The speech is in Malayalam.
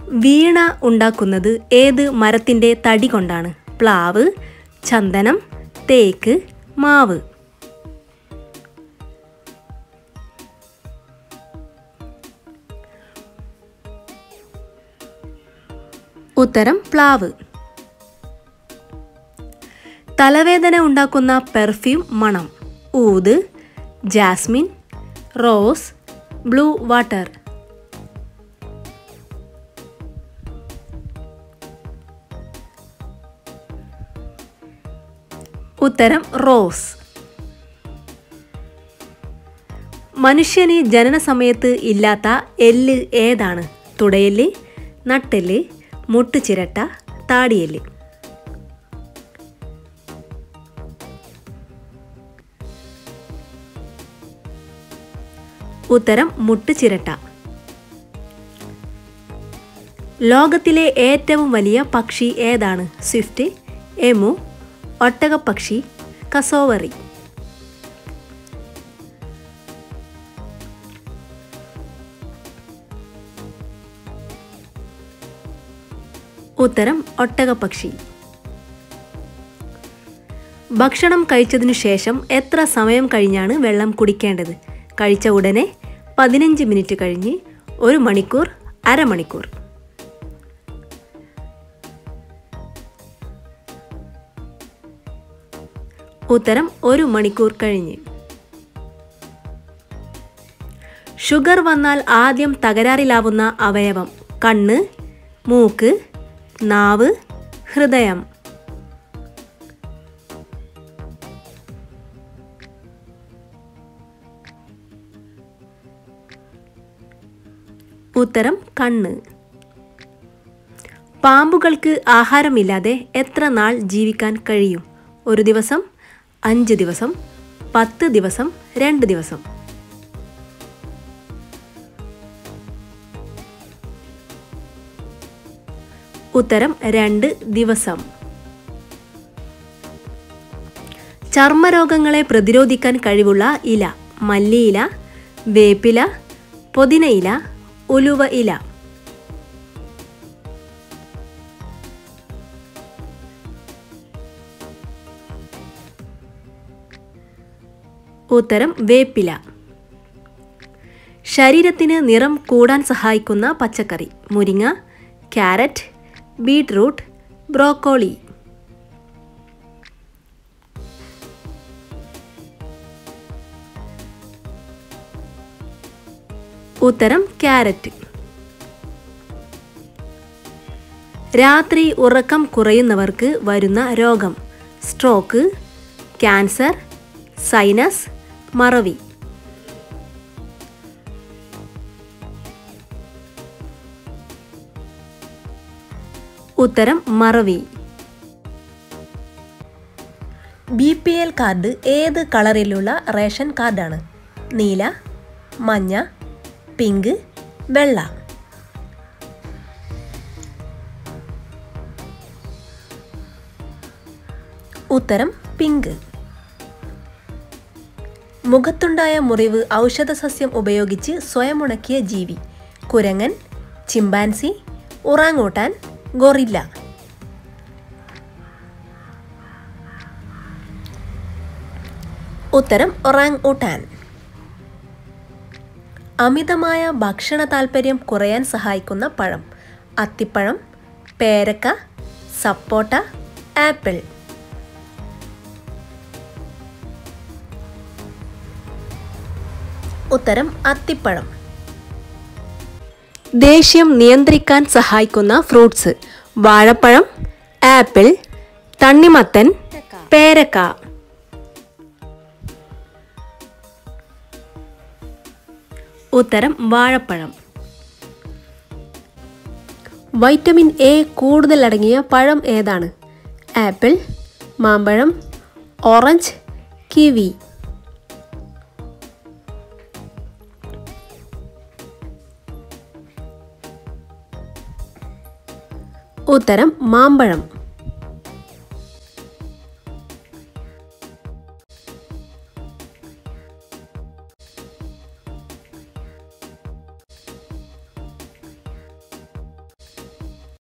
വീണ ഉണ്ടാക്കുന്നത് ഏത് മരത്തിൻ്റെ തടി കൊണ്ടാണ് പ്ലാവ് ചന്ദനം തേക്ക് മാവ് ഉത്തരം പ്ലാവ് തലവേദന ഉണ്ടാക്കുന്ന പെർഫ്യൂം മണം ഊത് ജാസ്മിൻ റോസ് ബ്ലൂ വാട്ടർ ഉത്തരം റോസ് മനുഷ്യന് ജനന സമയത്ത് ഇല്ലാത്ത എല്ല് ഏതാണ് തുടയെല്ല് നട്ടെല്ല് മുട്ടുചിരട്ട താടിയെല്ല് ഉത്തരം മുട്ടുചിരട്ട ലോകത്തിലെ ഏറ്റവും വലിയ പക്ഷി ഏതാണ് സ്വിഫ്റ്റ് എമു ഒട്ടകപ്പക്ഷി കസോവറി ഉത്തരം ഒട്ടകപ്പക്ഷി ഭക്ഷണം കഴിച്ചതിനു ശേഷം എത്ര സമയം കഴിഞ്ഞാണ് വെള്ളം കുടിക്കേണ്ടത് കഴിച്ച ഉടനെ പതിനഞ്ച് മിനിറ്റ് കഴിഞ്ഞ് ഒരു മണിക്കൂർ അരമണിക്കൂർ ഉത്തരം ഒരു മണിക്കൂർ കഴിഞ്ഞ് ഷുഗർ വന്നാൽ ആദ്യം തകരാറിലാവുന്ന അവയവം കണ്ണ് മൂക്ക് നാവ് ഹൃദയം ഉത്തരം കണ്ണ് പാമ്പുകൾക്ക് ആഹാരമില്ലാതെ എത്ര നാൾ ജീവിക്കാൻ കഴിയും ഒരു ദിവസം അഞ്ച് ദിവസം പത്ത് ദിവസം രണ്ട് ദിവസം ഉത്തരം രണ്ട് ദിവസം ചർമ്മരോഗങ്ങളെ പ്രതിരോധിക്കാൻ കഴിവുള്ള ഇല മല്ലിയില വേപ്പില പുതിനയില ഉലുവ ഇല ഉത്തരം വേപ്പില ശരീരത്തിന് നിറം കൂടാൻ സഹായിക്കുന്ന പച്ചക്കറി മുരിങ്ങ ക്യാരറ്റ് ബീട്രൂട്ട് ബ്രോക്കോളി ഉത്തരം ക്യാരറ്റ് രാത്രി ഉറക്കം കുറയുന്നവർക്ക് വരുന്ന രോഗം സ്ട്രോക്ക് ക്യാൻസർ സൈനസ് മറവി ഉത്തരം മറവി ബി പി എൽ കാർഡ് ഏത് കളറിലുള്ള റേഷൻ കാർഡാണ് നീല മഞ്ഞ പിങ്ക് വെള്ള ഉത്തരം പിങ്ക് മുഖത്തുണ്ടായ മുറിവ് ഔഷധസസ്യം ഉപയോഗിച്ച് സ്വയം ഉണക്കിയ ജീവി കുരങ്ങൻ ചിമ്പാൻസി ഉറാങ്ങൂട്ടാൻ ഗൊറില്ല ഉത്തരം ഒറാങ് ഊട്ടാൻ അമിതമായ ഭക്ഷണ താല്പര്യം കുറയാൻ സഹായിക്കുന്ന പഴം അത്തിപ്പഴം പേരക്ക സപ്പോട്ട ആപ്പിൾ ഉത്തരം അത്തിപ്പഴം ദേഷ്യം നിയന്ത്രിക്കാൻ സഹായിക്കുന്ന ഫ്രൂട്ട്സ് വാഴപ്പഴം ആപ്പിൾ തണ്ണിമത്തൻ പേരക്ക ഉത്തരം വാഴപ്പഴം വൈറ്റമിൻ എ കൂടുതൽ അടങ്ങിയ പഴം ഏതാണ് ആപ്പിൾ മാമ്പഴം ഓറഞ്ച് കിവി ഉത്തരം മാമ്പഴം